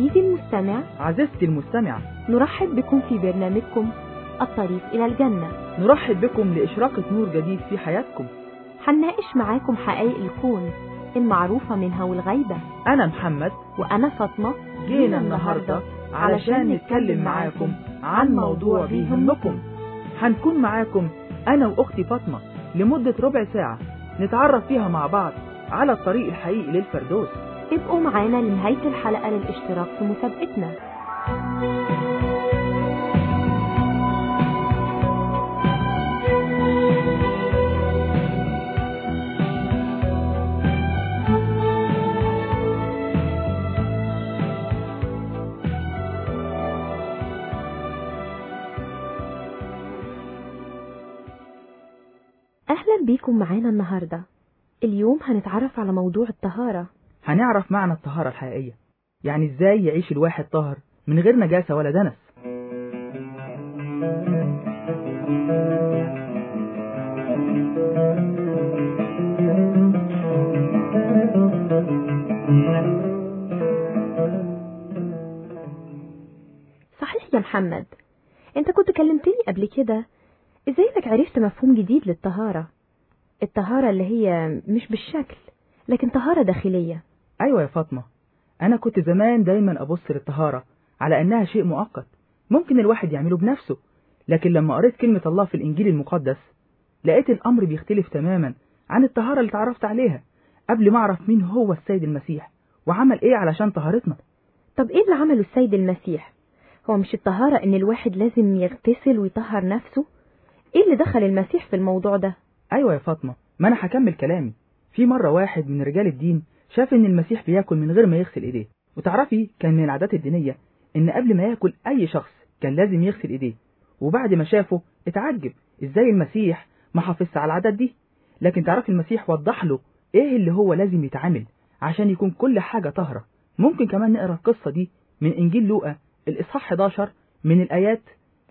عزيزي المستمع عزيزتي المستمعة نرحب بكم في برنامجكم الطريق إلى الجنة نرحب بكم لإشراقة نور جديد في حياتكم هنناقش معاكم حقائق الكون المعروفة منها والغيبة أنا محمد وأنا فاطمة جينا النهاردة علشان نتكلم معاكم عن موضوع بيهمكم هنكون معاكم أنا وأختي فاطمة لمدة ربع ساعة نتعرف فيها مع بعض على الطريق الحقيقي للفردوس ابقوا معانا لنهاية الحلقة للاشتراك في مسابقتنا أهلا بيكم معانا النهاردة اليوم هنتعرف على موضوع الطهارة هنعرف معنى الطهارة الحقيقية يعني إزاي يعيش الواحد طاهر من غير نجاسة ولا دنس صحيح يا محمد انت كنت كلمتني قبل كده ازاي انك عرفت مفهوم جديد للطهارة الطهارة اللي هي مش بالشكل لكن طهارة داخلية أيوة يا فاطمة أنا كنت زمان دايما أبص للطهارة على أنها شيء مؤقت ممكن الواحد يعمله بنفسه لكن لما قريت كلمة الله في الإنجيل المقدس لقيت الأمر بيختلف تماما عن الطهارة اللي تعرفت عليها قبل ما أعرف مين هو السيد المسيح وعمل إيه علشان طهارتنا طب ايه اللي عمله السيد المسيح هو مش الطهارة ان الواحد لازم يغتسل ويطهر نفسه ايه اللي دخل المسيح في الموضوع ده أيوة يا فاطمة ما أنا هكمل كلامي في مرة واحد من رجال الدين شاف إن المسيح بياكل من غير ما يغسل إيديه وتعرفي كان من العادات الدينية إن قبل ما ياكل أي شخص كان لازم يغسل إيديه وبعد ما شافه اتعجب إزاي المسيح ما حافظش على العادات دي لكن تعرفي المسيح وضح له إيه اللي هو لازم يتعمل عشان يكون كل حاجة طاهرة ممكن كمان نقرأ القصة دي من إنجيل لوقا الإصحاح 11 من الآيات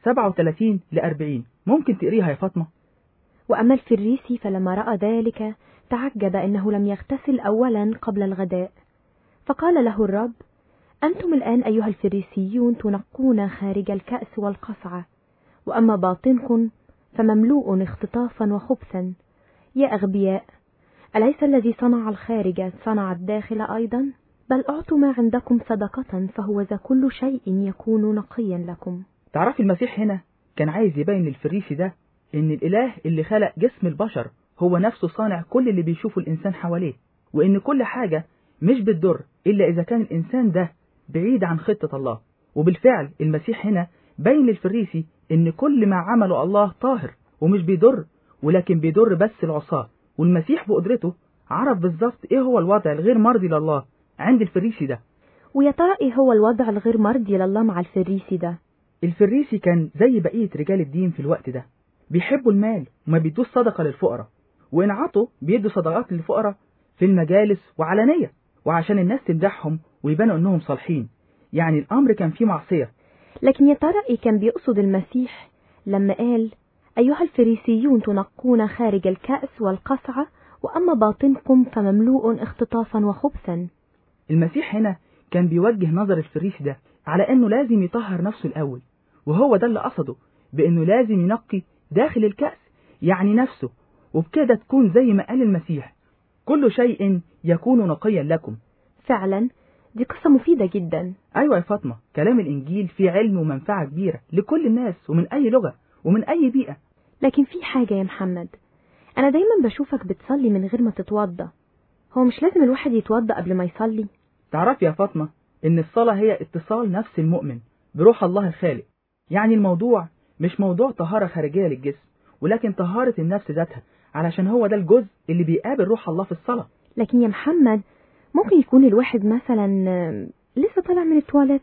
37 ل 40 ممكن تقريها يا فاطمة وأما الفريسي فلما رأى ذلك تعجب أنه لم يغتسل أولا قبل الغداء فقال له الرب أنتم الآن أيها الفريسيون تنقون خارج الكأس والقصعة وأما باطنكم فمملوء اختطافا وخبثا يا أغبياء أليس الذي صنع الخارج صنع الداخل أيضا بل أعطوا ما عندكم صدقة فهو ذا كل شيء يكون نقيا لكم تعرفي المسيح هنا كان عايز يبين للفريسي ده إن الإله اللي خلق جسم البشر هو نفسه صانع كل اللي بيشوفه الإنسان حواليه وإن كل حاجة مش بتضر إلا إذا كان الإنسان ده بعيد عن خطة الله وبالفعل المسيح هنا بين للفريسي إن كل ما عمله الله طاهر ومش بيضر ولكن بيضر بس العصاة والمسيح بقدرته عرف بالظبط إيه هو الوضع الغير مرضي لله عند الفريسي ده ويا ترى إيه هو الوضع الغير مرضي لله مع الفريسي ده الفريسي كان زي بقية رجال الدين في الوقت ده بيحبوا المال وما بيدوش صدقة للفقراء وإن عطوا بيدوا صدقات للفقراء في المجالس وعلانية وعشان الناس تمدحهم ويبانوا إنهم صالحين يعني الأمر كان فيه معصية لكن يا ترى إيه كان بيقصد المسيح لما قال أيها الفريسيون تنقون خارج الكأس والقصعة وأما باطنكم فمملوء اختطافا وخبثا المسيح هنا كان بيوجه نظر الفريسي ده على إنه لازم يطهر نفسه الأول وهو ده اللي قصده بإنه لازم ينقي داخل الكأس يعني نفسه وبكده تكون زي ما قال المسيح كل شيء يكون نقيا لكم فعلا دي قصة مفيدة جدا أيوة يا فاطمة كلام الإنجيل فيه علم ومنفعة كبيرة لكل الناس ومن أي لغة ومن أي بيئة لكن في حاجة يا محمد أنا دايما بشوفك بتصلي من غير ما تتوضى هو مش لازم الواحد يتوضى قبل ما يصلي تعرف يا فاطمة إن الصلاة هي اتصال نفس المؤمن بروح الله الخالق يعني الموضوع مش موضوع طهارة خارجية للجسم ولكن طهارة النفس ذاتها علشان هو ده الجزء اللي بيقابل روح الله في الصلاة لكن يا محمد ممكن يكون الواحد مثلا آم، لسه طالع من التواليت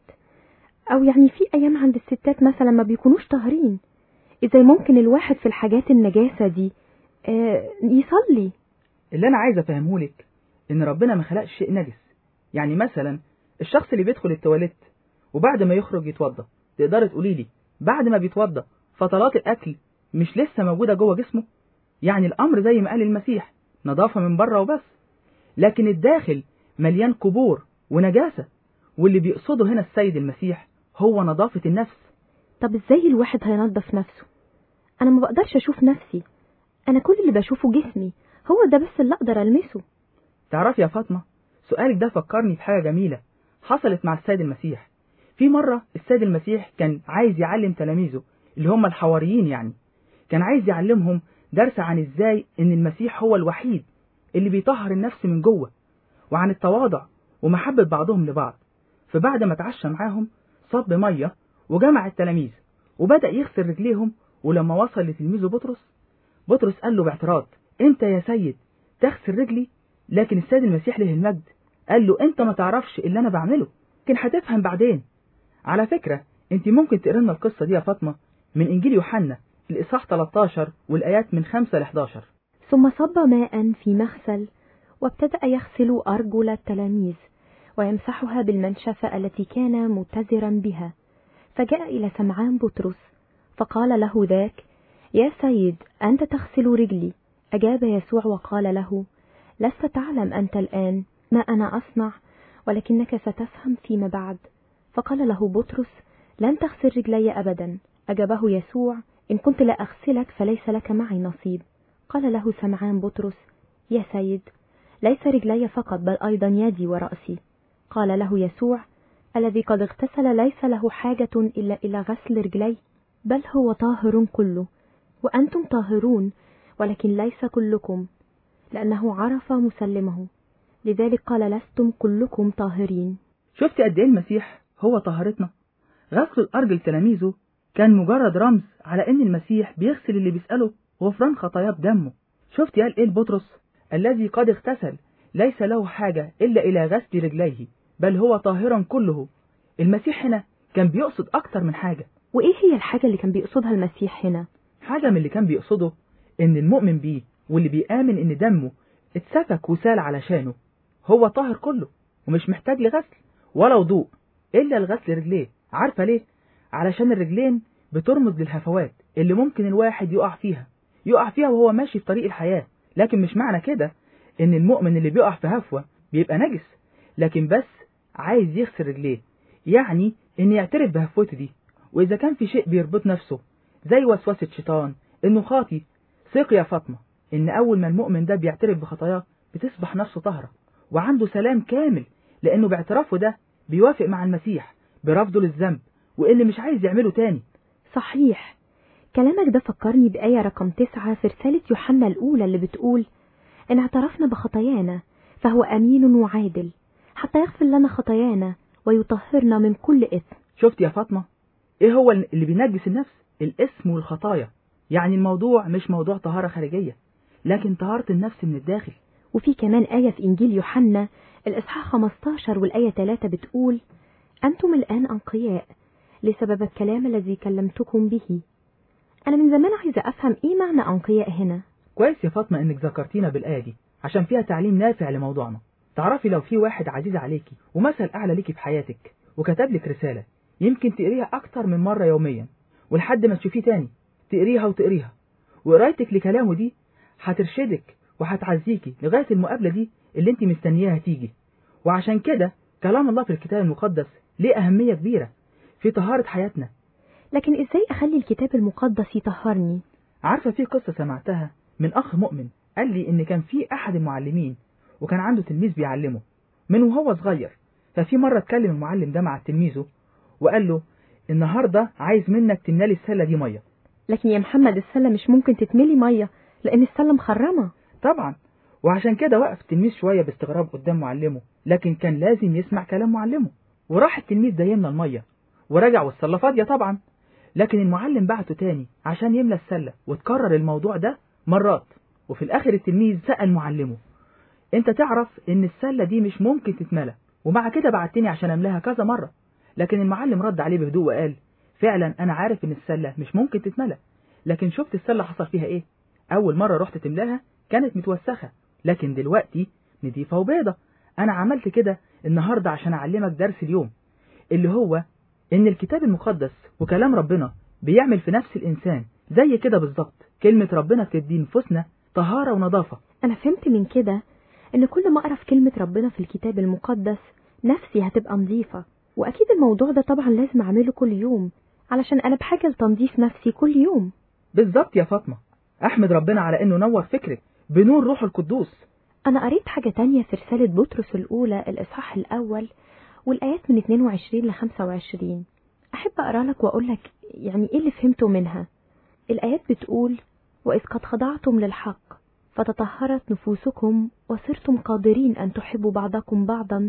أو يعني في أيام عند الستات مثلا ما بيكونوش طاهرين إزاي ممكن الواحد في الحاجات النجاسة دي آه، يصلي اللي أنا عايز أفهمهولك إن ربنا ما خلقش شيء نجس يعني مثلا الشخص اللي بيدخل التواليت وبعد ما يخرج يتوضى تقدري تقولي لي بعد ما بيتوضى فطلات الأكل مش لسه موجودة جوه جسمه يعني الأمر زي ما قال المسيح نظافة من بره وبس لكن الداخل مليان قبور ونجاسة واللي بيقصده هنا السيد المسيح هو نظافة النفس طب ازاي الواحد هينظف نفسه انا ما بقدرش اشوف نفسي انا كل اللي بشوفه جسمي هو ده بس اللي اقدر المسه تعرفي يا فاطمة سؤالك ده فكرني بحاجة جميلة حصلت مع السيد المسيح في مرة السيد المسيح كان عايز يعلم تلاميذه اللي هم الحواريين يعني كان عايز يعلمهم درس عن ازاي ان المسيح هو الوحيد اللي بيطهر النفس من جوه وعن التواضع ومحبة بعضهم لبعض فبعد ما اتعشى معاهم صب مية وجمع التلاميذ وبدأ يغسل رجليهم ولما وصل لتلميذه بطرس بطرس قال له باعتراض انت يا سيد تغسل رجلي لكن السيد المسيح له المجد قال له انت ما تعرفش اللي انا بعمله لكن هتفهم بعدين على فكرة انت ممكن تقرا لنا القصة دي يا فاطمة من انجيل يوحنا الاصحاح 13 والايات من 5 ل 11 ثم صب ماء في مغسل وابتدأ يغسل أرجل التلاميذ ويمسحها بالمنشفة التي كان متزرا بها فجاء إلى سمعان بطرس فقال له ذاك يا سيد أنت تغسل رجلي أجاب يسوع وقال له لست تعلم أنت الآن ما أنا أصنع ولكنك ستفهم فيما بعد فقال له بطرس لن تغسل رجلي أبدا أجابه يسوع إن كنت لا أغسلك فليس لك معي نصيب قال له سمعان بطرس يا سيد ليس رجلي فقط بل أيضا يدي ورأسي قال له يسوع الذي قد اغتسل ليس له حاجة إلا إلى غسل رجلي بل هو طاهر كله وأنتم طاهرون ولكن ليس كلكم لأنه عرف مسلمه لذلك قال لستم كلكم طاهرين شفت قد ايه المسيح هو طهارتنا غسل الأرجل تلاميذه كان مجرد رمز على ان المسيح بيغسل اللي بيسأله غفران خطاياه بدمه شفت قال ايه البطرس الذي قد اغتسل ليس له حاجة إلا إلى غسل رجليه بل هو طاهرا كله المسيح هنا كان بيقصد أكتر من حاجة وإيه هي الحاجة اللي كان بيقصدها المسيح هنا؟ حاجة من اللي كان بيقصده إن المؤمن بيه واللي بيآمن إن دمه اتسفك وسال علشانه هو طاهر كله ومش محتاج لغسل ولا وضوء إلا الغسل رجليه عارفة ليه؟ علشان الرجلين بترمز للهفوات اللي ممكن الواحد يقع فيها يقع فيها وهو ماشي في طريق الحياة لكن مش معنى كده إن المؤمن اللي بيقع في هفوة بيبقى نجس لكن بس عايز يغسل رجليه يعني إن يعترف بهفوته دي وإذا كان في شيء بيربط نفسه زي وسوسة شيطان إنه خاطي ثق يا فاطمة إن أول ما المؤمن ده بيعترف بخطاياه بتصبح نفسه طهرة وعنده سلام كامل لأنه باعترافه ده بيوافق مع المسيح برفضه للذنب وإن مش عايز يعمله تاني صحيح كلامك ده فكرني بآية رقم تسعة في رسالة يوحنا الأولى اللي بتقول إن اعترفنا بخطايانا فهو أمين وعادل حتى يغفر لنا خطايانا ويطهرنا من كل إثم شفت يا فاطمة إيه هو اللي بينجس النفس الاسم والخطايا يعني الموضوع مش موضوع طهارة خارجية لكن طهارة النفس من الداخل وفي كمان آية في إنجيل يوحنا الإصحاح 15 والآية 3 بتقول أنتم الآن أنقياء لسبب الكلام الذي كلمتكم به أنا من زمان عايزة أفهم إيه معنى أنقياء هنا كويس يا فاطمة إنك ذكرتينا بالآية دي عشان فيها تعليم نافع لموضوعنا تعرفي لو في واحد عزيز عليكي ومثل أعلى ليكي في حياتك وكتب لك رسالة يمكن تقريها أكتر من مرة يوميا ولحد ما تشوفيه تاني تقريها وتقريها وقرايتك لكلامه دي هترشدك وهتعزيكي لغاية المقابلة دي اللي انت مستنياها تيجي وعشان كده كلام الله في الكتاب المقدس ليه أهمية كبيرة في طهارة حياتنا لكن إزاي أخلي الكتاب المقدس يطهرني عارفة في قصة سمعتها من أخ مؤمن قال لي إن كان في أحد المعلمين وكان عنده تلميذ بيعلمه من وهو صغير ففي مرة اتكلم المعلم ده مع تلميذه وقال له النهاردة عايز منك تملالي السلة دي مية لكن يا محمد السلة مش ممكن تتملي مية لأن السلة مخرمة طبعا وعشان كده وقف التلميذ شوية باستغراب قدام معلمه لكن كان لازم يسمع كلام معلمه وراح التلميذ ده يملى المية ورجع والسلة فاضية طبعا لكن المعلم بعته تاني عشان يملى السلة وتكرر الموضوع ده مرات وفي الآخر التلميذ سأل معلمه انت تعرف ان السلة دي مش ممكن تتملى ومع كده بعتني عشان املاها كذا مرة لكن المعلم رد عليه بهدوء وقال فعلا انا عارف ان السلة مش ممكن تتملى لكن شفت السلة حصل فيها ايه اول مرة رحت تملاها كانت متوسخة لكن دلوقتي نضيفة وبيضة انا عملت كده النهاردة عشان اعلمك درس اليوم اللي هو ان الكتاب المقدس وكلام ربنا بيعمل في نفس الانسان زي كده بالظبط كلمة ربنا بتدي نفوسنا طهارة ونظافة أنا فهمت من كده إن كل ما أقرأ في كلمة ربنا في الكتاب المقدس نفسي هتبقى نظيفة وأكيد الموضوع ده طبعا لازم أعمله كل يوم علشان أنا بحاجة لتنظيف نفسي كل يوم بالظبط يا فاطمة أحمد ربنا على إنه نور فكرك بنور روح القدوس أنا قريت حاجة تانية في رسالة بطرس الأولى الإصحاح الأول والآيات من 22 ل 25 أحب أقرأ لك وأقول لك يعني إيه اللي فهمته منها الآيات بتقول وإذ قد خضعتم للحق فتطهرت نفوسكم وصرتم قادرين أن تحبوا بعضكم بعضا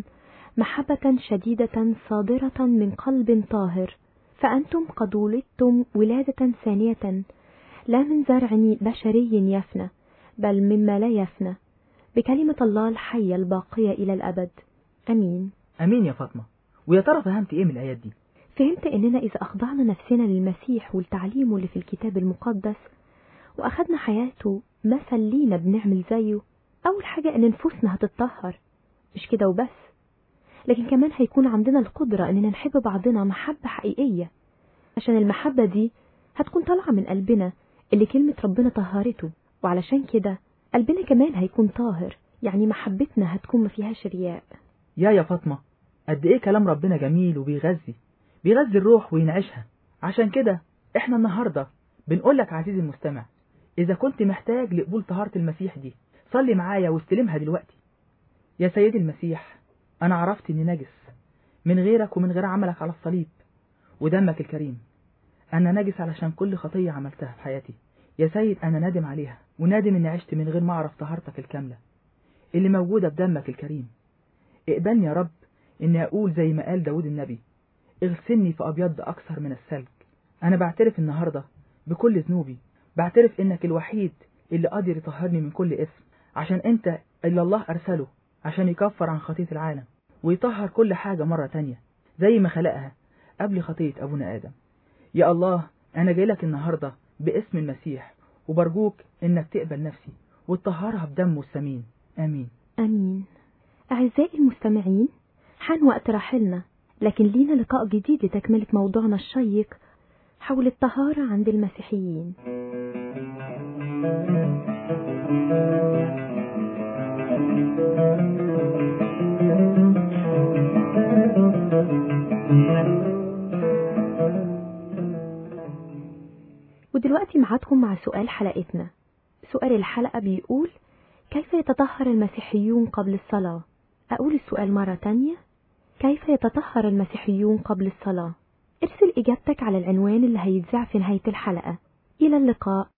محبة شديدة صادرة من قلب طاهر فأنتم قد ولدتم ولادة ثانية لا من زرع بشري يفنى بل مما لا يفنى بكلمة الله الحية الباقية إلى الأبد أمين أمين يا فاطمة ويا ترى فهمت إيه من الآيات دي فهمت إننا إذا أخضعنا نفسنا للمسيح والتعليم اللي في الكتاب المقدس وأخدنا حياته مثل لينا بنعمل زيه أول حاجة إن نفوسنا هتتطهر مش كده وبس لكن كمان هيكون عندنا القدرة إننا نحب بعضنا محبة حقيقية عشان المحبة دي هتكون طالعة من قلبنا اللي كلمة ربنا طهرته وعلشان كده قلبنا كمان هيكون طاهر يعني محبتنا هتكون ما فيهاش رياء يا يا فاطمة قد إيه كلام ربنا جميل وبيغذي بيغذي الروح وينعشها عشان كده إحنا النهاردة بنقول لك عزيزي المستمع إذا كنت محتاج لقبول طهارة المسيح دي صلي معايا واستلمها دلوقتي يا سيدي المسيح أنا عرفت إني نجس من غيرك ومن غير عملك على الصليب ودمك الكريم أنا نجس علشان كل خطية عملتها في حياتي يا سيد أنا نادم عليها ونادم إني عشت من غير ما أعرف طهارتك الكاملة اللي موجودة بدمك الكريم اقبلني يا رب إني أقول زي ما قال داود النبي اغسلني في أبيض أكثر من الثلج أنا بعترف النهاردة بكل ذنوبي بعترف إنك الوحيد اللي قادر يطهرني من كل اسم عشان أنت اللي الله أرسله عشان يكفر عن خطية العالم ويطهر كل حاجة مرة تانية زي ما خلقها قبل خطية أبونا آدم يا الله أنا جاي لك النهاردة باسم المسيح وبرجوك إنك تقبل نفسي وتطهرها بدمه الثمين آمين أمين أعزائي المستمعين حان وقت رحلنا لكن لينا لقاء جديد لتكملة موضوعنا الشيق حول الطهارة عند المسيحيين ودلوقتي معادكم مع سؤال حلقتنا سؤال الحلقة بيقول كيف يتطهر المسيحيون قبل الصلاة؟ أقول السؤال مرة تانية كيف يتطهر المسيحيون قبل الصلاة؟ ارسل إجابتك على العنوان اللي هيتذاع في نهاية الحلقة إلى اللقاء